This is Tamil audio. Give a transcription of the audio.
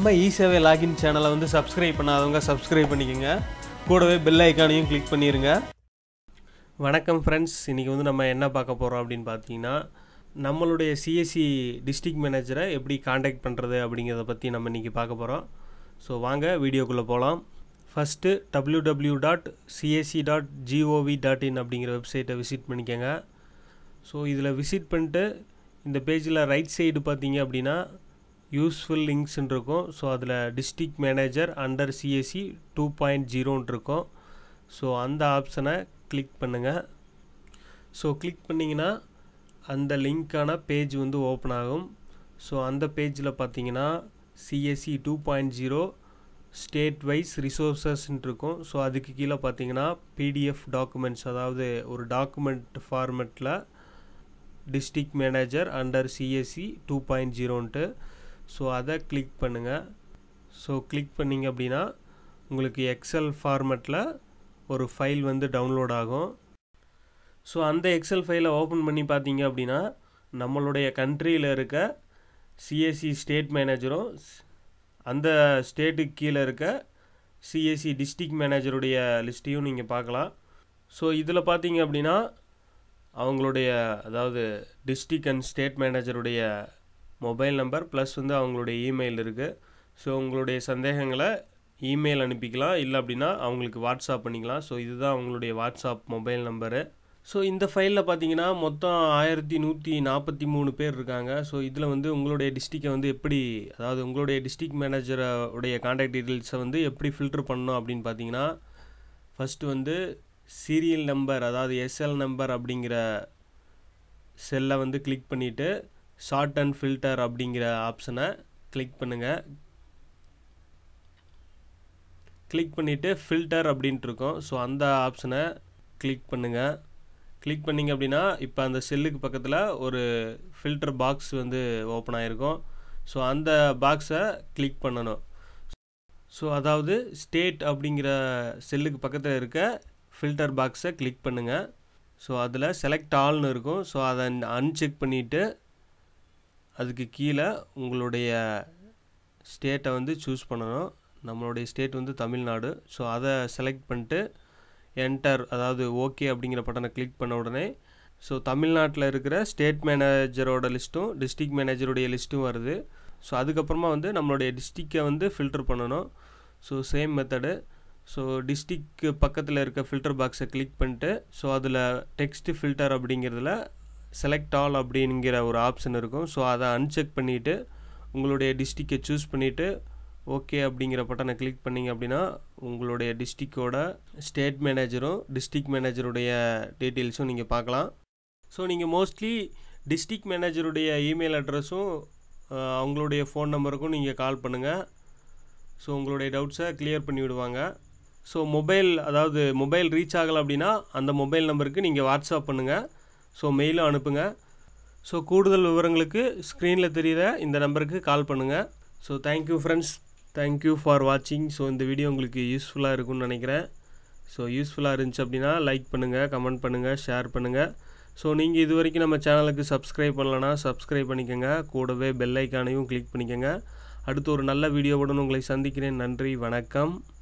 நம்ம இ சேவை லாகின் சேனலை வந்து சப்ஸ்கிரைப் பண்ணாதவங்க சப்ஸ்கிரைப் பண்ணிக்கோங்க கூடவே பெல் ஐக்கானையும் கிளிக் பண்ணிடுங்க வணக்கம் ஃப்ரெண்ட்ஸ் இன்றைக்கி வந்து நம்ம என்ன பார்க்க போகிறோம் அப்படின்னு பார்த்தீங்கன்னா நம்மளுடைய சிஎஸ்சி டிஸ்ட்ரிக்ட் மேனேஜரை எப்படி காண்டாக்ட் பண்ணுறது அப்படிங்கிறத பற்றி நம்ம இன்றைக்கி பார்க்க போகிறோம் ஸோ வாங்க வீடியோக்குள்ளே போகலாம் first W W dot CSC dot GOV dot in அப்படிங்கிற வெப்சைட்டை விசிட் பண்ணிக்கோங்க ஸோ இதில் விசிட் பண்ணிட்டு இந்த பேஜில் ரைட் சைடு பார்த்தீங்க அப்படின்னா யூஸ்ஃபுல் லிங்க்ஸ்ன்னு இருக்கும் ஸோ அதில் district manager under CSC two point ஜீரோன்னு இருக்கும் ஸோ அந்த ஆப்ஷனை கிளிக் பண்ணுங்கள் ஸோ கிளிக் பண்ணிங்கன்னா அந்த லிங்க்கான பேஜ் வந்து ஓப்பன் ஆகும் ஸோ அந்த பேஜில் பார்த்தீங்கன்னா CSC two point zero state wise ரிசோர்ஸஸ்ன்ட்டு இருக்கும் ஸோ அதுக்கு கீழே பார்த்தீங்கன்னா பிடிஎஃப் டாக்குமெண்ட்ஸ் அதாவது ஒரு டாக்குமெண்ட் ஃபார்மெட்டில் district manager under CSC two point ஜீரோன்ட்டு ஸோ அதை கிளிக் பண்ணுங்கள் ஸோ கிளிக் பண்ணிங்க அப்படின்னா உங்களுக்கு எக்ஸல் ஃபார்மெட்டில் ஒரு ஃபைல் வந்து டவுன்லோட் ஆகும் ஸோ அந்த எக்ஸல் ஃபைலை ஓப்பன் பண்ணி பார்த்தீங்க அப்படின்னா நம்மளுடைய கண்ட்ரியில் இருக்க சிஎஸ்சி ஸ்டேட் மேனேஜரும் அந்த ஸ்டேட்டுக்கு கீழே இருக்க சிஎஸ்சி டிஸ்ட்ரிக்ட் மேனேஜருடைய லிஸ்ட்டையும் நீங்கள் பார்க்கலாம் ஸோ இதில் பார்த்தீங்க அப்படின்னா அவங்களுடைய அதாவது டிஸ்ட்ரிக்ட் அண்ட் ஸ்டேட் மேனேஜருடைய மொபைல் நம்பர் ப்ளஸ் வந்து அவங்களுடைய இமெயில் இருக்குது ஸோ உங்களுடைய சந்தேகங்களை இமெயில் அனுப்பிக்கலாம் இல்லை அப்படின்னா அவங்களுக்கு வாட்ஸ்அப் பண்ணிக்கலாம் ஸோ இதுதான் அவங்களுடைய வாட்ஸ்அப் மொபைல் நம்பரு ஸோ இந்த ஃபைலில் பார்த்தீங்கன்னா மொத்தம் ஆயிரத்தி நூற்றி நாற்பத்தி மூணு பேர் இருக்காங்க ஸோ இதில் வந்து உங்களுடைய டிஸ்ட்ரிக்டை வந்து எப்படி அதாவது உங்களுடைய டிஸ்ட்ரிக்ட் மேனேஜருடைய காண்டாக்ட் டீட்டெயில்ஸை வந்து எப்படி ஃபில்டர் பண்ணணும் அப்படின்னு பார்த்தீங்கன்னா ஃபஸ்ட்டு வந்து சீரியல் நம்பர் அதாவது எஸ்எல் நம்பர் அப்படிங்கிற செல்லை வந்து கிளிக் பண்ணிவிட்டு ஷார்ட் அண்ட் ஃபில்டர் அப்படிங்கிற ஆப்ஷனை கிளிக் பண்ணுங்கள் கிளிக் பண்ணிவிட்டு ஃபில்டர் அப்படின்ட்டு இருக்கும் ஸோ அந்த ஆப்ஷனை கிளிக் பண்ணுங்கள் கிளிக் பண்ணிங்க அப்படின்னா இப்போ அந்த செல்லுக்கு பக்கத்தில் ஒரு ஃபில்டர் பாக்ஸ் வந்து ஓப்பன் ஆகிருக்கும் ஸோ அந்த பாக்ஸை கிளிக் பண்ணணும் ஸோ அதாவது ஸ்டேட் அப்படிங்கிற செல்லுக்கு பக்கத்தில் இருக்க ஃபில்டர் பாக்ஸை கிளிக் பண்ணுங்கள் ஸோ அதில் செலக்ட் ஆல்னு இருக்கும் ஸோ அதை அன்செக் பண்ணிவிட்டு அதுக்கு கீழே உங்களுடைய ஸ்டேட்டை வந்து சூஸ் பண்ணணும் நம்மளுடைய ஸ்டேட் வந்து தமிழ்நாடு ஸோ அதை செலக்ட் பண்ணிட்டு என்டர் அதாவது ஓகே அப்படிங்கிற பட்டனை கிளிக் பண்ண உடனே ஸோ தமிழ்நாட்டில் இருக்கிற ஸ்டேட் மேனேஜரோட லிஸ்ட்டும் டிஸ்ட்ரிக்ட் மேனேஜருடைய லிஸ்ட்டும் வருது ஸோ அதுக்கப்புறமா வந்து நம்மளுடைய டிஸ்ட்ரிக்டை வந்து ஃபில்டர் பண்ணணும் ஸோ சேம் மெத்தடு ஸோ டிஸ்ட்ரிக்கு பக்கத்தில் இருக்க ஃபில்டர் பாக்ஸை கிளிக் பண்ணிட்டு ஸோ அதில் டெக்ஸ்ட் ஃபில்டர் அப்படிங்கிறதுல செலக்ட் ஆல் அப்படிங்கிற ஒரு ஆப்ஷன் இருக்கும் ஸோ அதை அன்செக் பண்ணிவிட்டு உங்களுடைய டிஸ்ட்ரிக்கை சூஸ் பண்ணிவிட்டு ஓகே அப்படிங்கிற பட்டனை கிளிக் பண்ணிங்க அப்படின்னா உங்களுடைய டிஸ்ட்ரிக்டோட ஸ்டேட் மேனேஜரும் டிஸ்ட்ரிக்ட் மேனேஜருடைய டீட்டெயில்ஸும் நீங்கள் பார்க்கலாம் ஸோ நீங்கள் மோஸ்ட்லி டிஸ்ட்ரிக்ட் மேனேஜருடைய இமெயில் அட்ரஸும் அவங்களுடைய ஃபோன் நம்பருக்கும் நீங்கள் கால் பண்ணுங்கள் ஸோ உங்களுடைய டவுட்ஸை கிளியர் பண்ணி விடுவாங்க ஸோ மொபைல் அதாவது மொபைல் ரீச் ஆகலை அப்படின்னா அந்த மொபைல் நம்பருக்கு நீங்கள் வாட்ஸ்அப் பண்ணுங்கள் ஸோ மெயிலும் அனுப்புங்க ஸோ கூடுதல் விவரங்களுக்கு ஸ்க்ரீனில் தெரிகிற இந்த நம்பருக்கு கால் பண்ணுங்கள் so thank you friends thank you for வாட்சிங் ஸோ இந்த வீடியோ உங்களுக்கு யூஸ்ஃபுல்லாக இருக்கும்னு நினைக்கிறேன் ஸோ யூஸ்ஃபுல்லாக இருந்துச்சு அப்படின்னா லைக் பண்ணுங்கள் கமெண்ட் பண்ணுங்கள் ஷேர் பண்ணுங்கள் ஸோ நீங்கள் இது வரைக்கும் நம்ம சேனலுக்கு சப்ஸ்கிரைப் பண்ணலன்னா சப்ஸ்கிரைப் பண்ணிக்கோங்க கூடவே பெல் ஐக்கானையும் கிளிக் பண்ணிக்கோங்க அடுத்து ஒரு நல்ல வீடியோவுடன் உங்களை சந்திக்கிறேன் நன்றி வணக்கம்